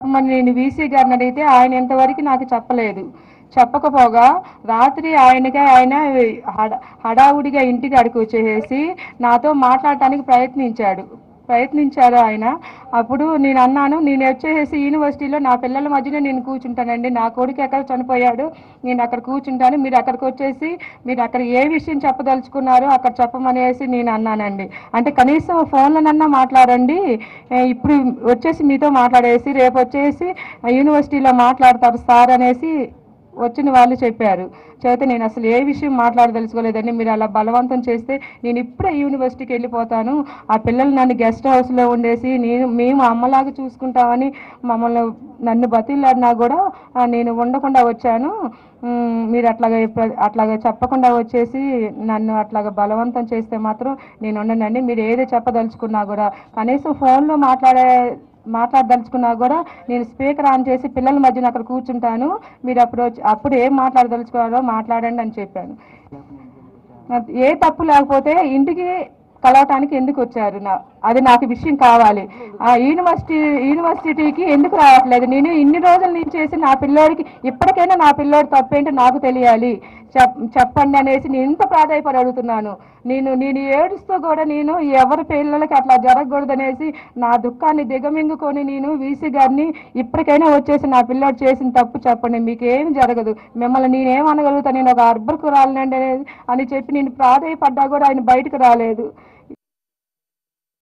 చెప్పమని నేను వీసీ గారిని అడిగితే ఆయన ఇంతవరకు నాకు చెప్పలేదు చెప్పకపోగా రాత్రి ఆయనగా ఆయన హడ- హడావుడిగా ఇంటికి అడిగి వచ్చేసి నాతో మాట్లాడటానికి ప్రయత్నించాడు ప్రయత్నించారు ఆయన అప్పుడు నేను అన్నాను నేను వచ్చేసి యూనివర్సిటీలో నా పిల్లల మధ్యలో నేను కూర్చుంటానండి నా కొడుకు ఎక్కడ చనిపోయాడు నేను అక్కడ కూర్చుంటాను మీరు అక్కడికి వచ్చేసి మీరు అక్కడ ఏ విషయం చెప్పదలుచుకున్నారో అక్కడ చెప్పమనేసి నేను అన్నానండి అంటే కనీసం ఫోన్లోనన్నా మాట్లాడండి ఏ, ఇప్పుడు వచ్చేసి మీతో మాట్లాడేసి రేపు వచ్చేసి యూనివర్సిటీలో మాట్లాడతారు సార్ అనేసి వచ్చిన వాళ్ళు చెప్పారు చేత నేను అసలు ఏ విషయం మాట్లాడదలుచుకోలేదండి మీరు అలా బలవంతం చేస్తే నేను ఇప్పుడే యూనివర్సిటీకి వెళ్ళిపోతాను ఆ పిల్లలు నన్ను గెస్ట్ హౌస్లో ఉండేసి నేను మేము అమ్మలాగా చూసుకుంటామని మమ్మల్ని నన్ను బతిలాడినా కూడా ఆ, నేను ఉండకుండా వచ్చాను ఉమ్, మీరు అట్లాగా ఎప్ప- అట్లాగా చెప్పకుండా వచ్చేసి నన్ను అట్లాగా బలవంతం చేస్తే మాత్రం నేను ఉండనండి మీరు ఏది చెప్పదలుచుకున్నా కూడా కనీసం ఫోన్లో మాట్లాడే మాట్లాడదలుచుకున్నా కూడా నేను స్పీకర్ ఆన్ చేసి పిల్లల మధ్యన అక్కడ కూర్చుంటాను మీరు అప్పుడు వచ్చి- అప్పుడు ఏం మాట్లాడదలుచుకున్నారో మాట్లాడండి అని చెప్పాను నాకు ఏ తప్పు లేకపోతే ఇంటికి కలవటానికి ఎందుకు వచ్చారు నా అది నాకు విషయం కావాలి ఆ యూనివర్సిటీ యూనివర్సిటీకి ఎందుకు రావట్లేదు నేను ఇన్ని రోజుల నుంచి చేసి నా పిల్లోడికి ఇప్పటికైనా నా పిల్లోడి తప్పేంటో నాకు తెలియాలి చెప్ చెప్పండి అనేసి నేను ఇంత ప్రాధాయపడి అడుగుతున్నాను నేను నేను ఏడుస్తూ కూడా నేను ఎవరి పిల్లలకి అట్లా జరగకూడదనేసి నా దుఃఖాన్ని దిగమింగుకొని నేను వీసీ గారిని ఇప్పటికైనా వచ్చేసి నా పిల్లోడు చేసిన తప్పు చెప్పండి మీకు ఏం జరగదు మిమ్మల్ని నేనేం అనగలుగుతాను నేను ఒక అర్బర్కు రాలేనండి అనేది అని చెప్పి నేను ప్రాధాయపడ్డా కూడా ఆయన బయటకు రాలేదు